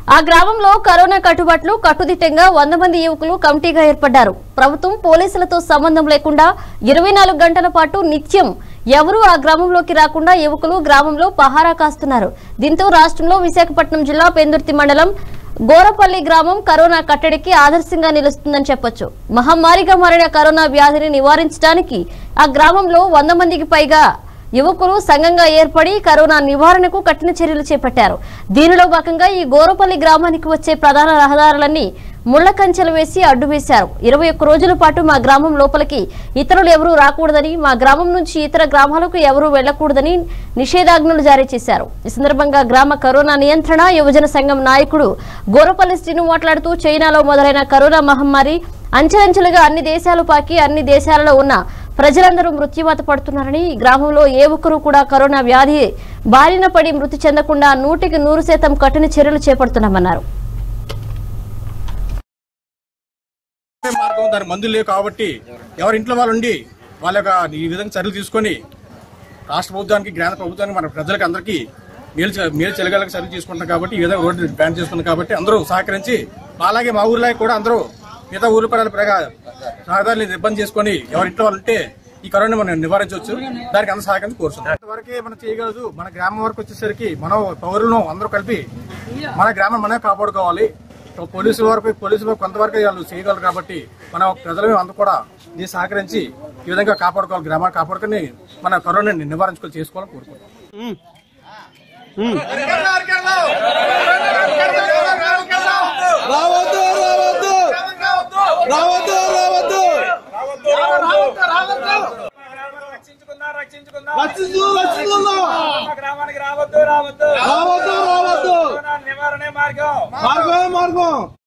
ఆ గ్రామంలో కరోనా కట్టుబాట్లు కట్టుదిట్టంగా వంద మంది యువకులు కమిటీగా ఏర్పడ్డారు ప్రభుత్వం పోలీసులతో సంబంధం లేకుండా ఇరవై నాలుగు గంటల పాటు నిత్యం ఎవరూ ఆ గ్రామంలోకి రాకుండా యువకులు గ్రామంలో పహారా కాస్తున్నారు దీంతో రాష్ట్రంలో విశాఖపట్నం జిల్లా పెందుర్తి మండలం గోరపల్లి గ్రామం కరోనా కట్టడికి ఆదర్శంగా నిలుస్తుందని చెప్పొచ్చు మహమ్మారిగా మారిన కరోనా వ్యాధిని నివారించడానికి ఆ గ్రామంలో వంద మందికి పైగా యువకులు సంఘంగా ఏర్పడి కరోనా నివారణకు కఠిన చర్యలు చేపట్టారు దీనిలో భాగంగా ఈ గోరపల్లి గ్రామానికి వచ్చే ప్రధాన రహదారులన్నీ ముళ్ల కంచెలు వేసి అడ్డు వేశారు ఇరవై ఒక్క రోజుల పాటు మా గ్రామం లోపలికి ఇతరులు ఎవరూ రాకూడదని మా గ్రామం నుంచి ఇతర గ్రామాలకు ఎవరూ వెళ్లకూడదని నిషేధాజ్ఞలు జారీ చేశారు ఈ సందర్భంగా గ్రామ కరోనా నియంత్రణ యువజన సంఘం నాయకుడు గోరపల్లి శ్రీను మాట్లాడుతూ చైనాలో మొదలైన కరోనా మహమ్మారి అంచెలంచెలుగా అన్ని దేశాలు పాకి అన్ని దేశాలలో ఉన్న ప్రజలందరూ మృత్యువాత పడుతున్నారని ఈ గ్రామంలో ఏ ఒక్కరూ కూడా కరోనా వ్యాధి బారిన పడి మృతి చెందకుండా నూటికి నూరు శాతం కఠిన చర్యలు చేపడుతున్నామన్నారు మార్గం దాని మందులు లేవు కాబట్టి ఎవరి ఇంట్లో వాళ్ళు ఉండి వాళ్ళ యొక్క ఈ విధంగా చర్యలు తీసుకొని రాష్ట్ర ప్రభుత్వానికి కేంద్ర ప్రభుత్వానికి మన ప్రజలకు అందరికీ మేలు చే- మేలు చెలగలకు చర్యలు తీసుకుంటాం కాబట్టి ఈ విధంగా రోడ్డు బ్యాన్ చేసుకున్నాం కాబట్టి అందరూ సహకరించి అలాగే మా ఊర్లో కూడా అందరూ మిగతా ఊరు పడాలి ప్రగా రహదారులు ఇబ్బంది చేసుకొని ఎవరి ఇంట్లో వాళ్ళు ఉంటే ఈ కరోనా మనం నివారించవచ్చు దానికి అందరూ సహకరించి కోరుతున్నాం అంతవరకే మనం చేయగలదు మన గ్రామం వరకు వచ్చేసరికి మనం పౌరులను అందరూ కలిపి మన గ్రామం మనమే కాపాడుకోవాలి సో పోలీసుల వరకు పోలీసుల వరకు కొంతవరకు వాళ్ళు చేయగలరు కాబట్టి మన ప్రజలు అందరూ కూడా దీన్ని సహకరించి ఈ విధంగా కాపాడుకోవాలి గ్రామాన్ని కాపాడుకొని మన కరోనాని నివారించుకొని చేసుకోవాలని కోరుకుంటున్నాం రావద్దు రావద్దు రావద్దు రావద్దు రక్షించుకుందాం రక్షించుకుందాం రక్షించు రక్షించుకుందాం మా గ్రామానికి రావద్దు రావద్దు రావద్దు రావద్దు కరోనా నివారణే మార్గం మార్గం మార్గం